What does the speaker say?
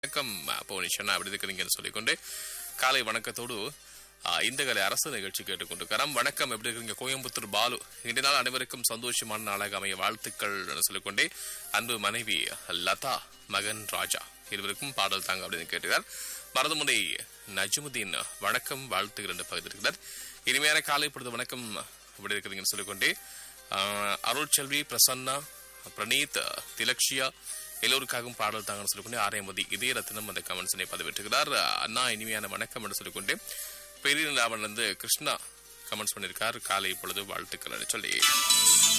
வணக்கம் பவுனிஷன் அப்படி இருக்கிறீங்கன்னு சொல்லிக்கொண்டு காலை வணக்கத்தோடு ஆ, இந்த கலை அரசு நிகழ்ச்சி கேட்டுக்கொண்டிருக்கிறோம் வணக்கம் எப்படி இருக்கீங்க கோயம்புத்தூர் பாலு இன்றைய நாள் அனைவருக்கும் சந்தோஷமான நாளாக அமைய வாழ்த்துக்கள் என சொல்லிக்கொண்டே அன்பு மனைவி லதா மகன் ராஜா இருவருக்கும் பாடல் தாங்க அப்படின்னு கேட்டுகிறார் மருதமுனை நஜ்முதீன் வணக்கம் வாழ்த்துகள் என்று பகிர்ந்திருக்கிறார் இனிமையான காலை பொழுது வணக்கம் எப்படி இருக்கிறீங்கன்னு சொல்லிக்கொண்டே ஆ, அருள்செல்வி பிரசன்னா பிரணீத் திலக்ஷியா எல்லோருக்காகவும் பாடல் தாங்கன்னு சொல்லிக்கொண்டு ஆரையமதி இதய ரத்னம் அந்த கமெண்ட்ஸனை பதிவிட்டிருக்கிறார் அண்ணா இனிமையான வணக்கம் என்று சொல்லிக்கொண்டு பெரிய இருந்து கிருஷ்ணா கமெண்ட்ஸ் பண்ணியிருக்கார் காலை பொழுது வாழ்த்துக்கள் சொல்லி